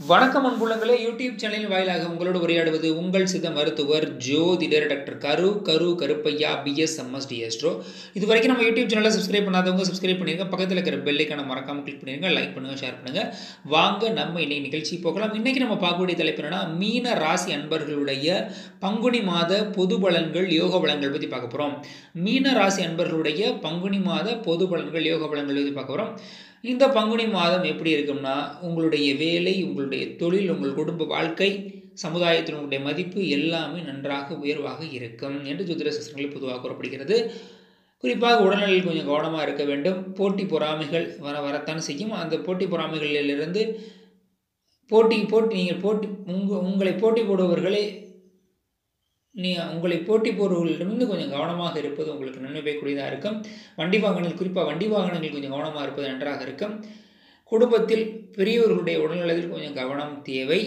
வணக்கம் அன்புள்ளங்களே யூடியூப் சேனலின் வாயிலாக உங்களோடு உரையாடுவது உங்கள் சித்த மருத்துவர் ஜோதிடர் டாக்டர் கரு கரு கருப்பையா பிஎஸ் எம்எஸ் டிஎஸ்ட்ரோ இது வரைக்கும் நம்ம யூடியூப் சேனலை சப்ஸ்கிரைப் பண்ணாதவங்க சப்ஸ்கிரைப் பண்ணிருங்க பக்கத்தில் இருக்கிற பெல்லைக்கான மறக்காம கிளிக் பண்ணிருங்க லைக் பண்ணுங்க ஷேர் பண்ணுங்க வாங்க நம்ம இன்னைக்கு நிகழ்ச்சி போகலாம் இன்னைக்கு நம்ம பார்க்கக்கூடிய தலைப்பு என்னன்னா மீன ராசி அன்பர்களுடைய பங்குனி மாத பொது பலன்கள் யோக பலன்கள் பற்றி பார்க்க போகிறோம் மீன ராசி அன்பர்களுடைய பங்குனி மாத பொது பலன்கள் யோக பலன்கள் பற்றி பார்க்க போகிறோம் இந்த பங்குனி மாதம் எப்படி இருக்கும்னா உங்களுடைய வேலை உங்களுடைய தொழில் உங்கள் குடும்ப வாழ்க்கை சமுதாயத்தில் உங்களுடைய மதிப்பு எல்லாமே நன்றாக உயர்வாக இருக்கும் என்று ஜோதிட சாஸ்திரங்களில் பொதுவாக கூறப்படுகிறது குறிப்பாக உடல்நிலையில் கொஞ்சம் கவனமாக இருக்க வேண்டும் போட்டி பொறாமைகள் வர வரத்தான் செய்யும் அந்த போட்டி பொறாமைகளிலிருந்து போட்டி போட்டி நீங்கள் போட்டி உங்க உங்களை போட்டி போடுபவர்களே நீ உங்களை போட்டி போடுவர்களிடமிருந்து கொஞ்சம் கவனமாக இருப்பது உங்களுக்கு நன்மை பெறக்கூடியதாக இருக்கும் வண்டி வாகனங்கள் குறிப்பாக வண்டி வாகனங்கள் கொஞ்சம் கவனமாக இருப்பது நன்றாக இருக்கும் குடும்பத்தில் பெரியவர்களுடைய உடல்நலத்தில் கொஞ்சம் கவனம் தேவை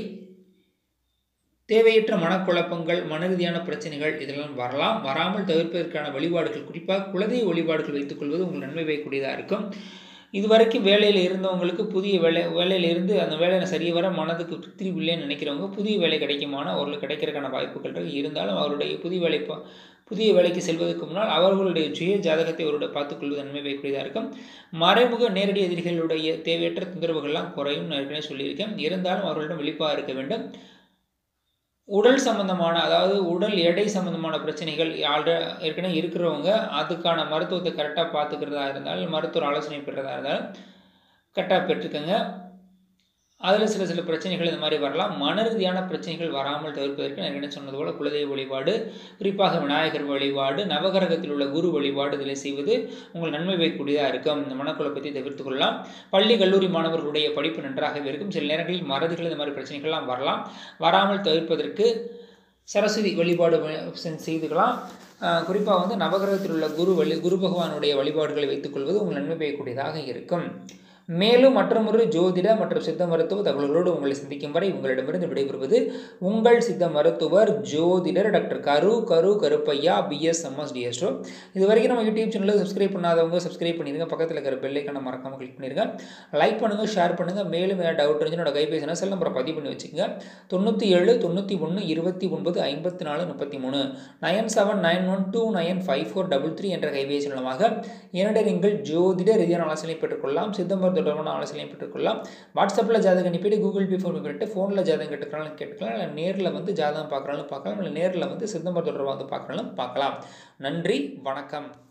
தேவையற்ற மனக்குழப்பங்கள் மன ரீதியான பிரச்சனைகள் இதெல்லாம் வரலாம் வராமல் தவிர்ப்பதற்கான வழிபாடுகள் குறிப்பாக குலதெய்வ வழிபாடுகள் வைத்துக்கொள்வது உங்கள் நன்மை பெறக்கூடியதாக இருக்கும் இதுவரைக்கும் வேலையில் இருந்தவங்களுக்கு புதிய வேலை வேலையில் இருந்து அந்த வேலையை சரி வர மனதுக்கு திருப்தி இல்லைன்னு நினைக்கிறவங்க புதிய வேலை கிடைக்குமான அவர்களுக்கு கிடைக்கிறதுக்கான வாய்ப்புகள் இருக்கு இருந்தாலும் அவருடைய புதிய வேலை புதிய வேலைக்கு செல்வதற்கு முன்னால் அவர்களுடைய சுய ஜாதகத்தை அவருடைய பார்த்துக்கொள்வது நன்மை வைக்கக்கூடியதாக இருக்கும் மறைமுக நேரடி எதிரிகளுடைய தேவையற்ற தொந்தரவுகள்லாம் குறையும் நான் ஏற்கனவே சொல்லியிருக்கேன் இருந்தாலும் அவர்களிடம் விழிப்பாக இருக்க வேண்டும் உடல் சம்பந்தமான அதாவது உடல் எடை சம்பந்தமான பிரச்சனைகள் ஆல்ரெ ஏற்கனவே இருக்கிறவங்க அதுக்கான மருத்துவத்தை கரெக்டாக பார்த்துக்கிறதா இருந்தாலும் மருத்துவர் ஆலோசனை பெறதா இருந்தாலும் கரெக்டாக பெற்றுக்கோங்க அதில் சில சில பிரச்சனைகள் இந்த மாதிரி வரலாம் மன ரீதியான பிரச்சனைகள் வராமல் தவிர்ப்பதற்கு நான் என்ன சொன்னது போல் குலதெய்வ வழிபாடு குறிப்பாக விநாயகர் வழிபாடு நவகரகத்தில் உள்ள குரு வழிபாடு இதில் செய்வது உங்கள் நன்மை வைக்கக்கூடியதாக இருக்கும் இந்த மனக்குழப்பத்தை தவிர்த்து கொள்ளலாம் பள்ளி கல்லூரி மாணவர்களுடைய படிப்பு நன்றாகவே இருக்கும் சில நேரங்களில் மறதிகள் இந்த மாதிரி பிரச்சனைகள்லாம் வரலாம் வராமல் தவிர்ப்பதற்கு சரஸ்வதி வழிபாடு செய்துக்கலாம் குறிப்பாக வந்து நவகிரகத்தில் உள்ள குரு வழி குரு பகவானுடைய வழிபாடுகளை வைத்துக்கொள்வது உங்கள் நன்மை பெறக்கூடியதாக இருக்கும் மேலும் மற்றொரு ஜோதிட மற்றும் சித்த மருத்துவ தகவல்களோடு உங்களை சந்திக்கும் வரை உங்களிடமிருந்து விடைபெறுவது உங்கள் சித்த மருத்துவர் ஜோதிடர் டாக்டர் கரு கரு கருப்பையா பிஎஸ் எம்எஸ் டிஎஸ்டோ இது வரைக்கும் நம்ம யூடியூப் சேனலில் சப்ஸ்கிரைப் பண்ணாதவங்க சப்ஸ்கிரைப் பண்ணிடுங்க பக்கத்தில் இருக்கிற பெல்லைக்கான மறக்காமல் கிளிக் பண்ணிடுங்க லைக் பண்ணுங்கள் ஷேர் பண்ணுங்கள் மேலும் ஏதாவது டவுட் இருந்துச்சு என்னோட கைபேசினா செல் நம்பரை பதிவு பண்ணி வச்சுக்கோங்க தொண்ணூற்றி ஏழு தொண்ணூற்றி ஒன்று இருபத்தி ஒன்பது ஐம்பத்தி நாலு முப்பத்தி மூணு nine seven nine one two nine five four double three என்ற கைபேசி மூலமாக என்னுடைய நீங்கள் ஜோதிட ரீதியான ஆலோசனை பெற்றுக்கொள்ளலாம் சித்தம்பரம் தொடர்பான ஆலோசனை பெற்றுக்கொள்ளலாம் வாட்ஸ்அப்பில் ஜாதகம் அனுப்பிட்டு கூகுள் பே ஃபோன் பண்ணிட்டு ஃபோனில் ஜாதகம் கேட்டுக்கலாம் கேட்டுக்கலாம் இல்லை நேரில் வந்து ஜாதகம் பார்க்குறாலும் பார்க்கலாம் இல்லை நேரில் வந்து சித்தம்பரம் தொடர்பாக வந்து பார்க்குறாலும் பார்க்கலாம் நன்றி வணக்கம்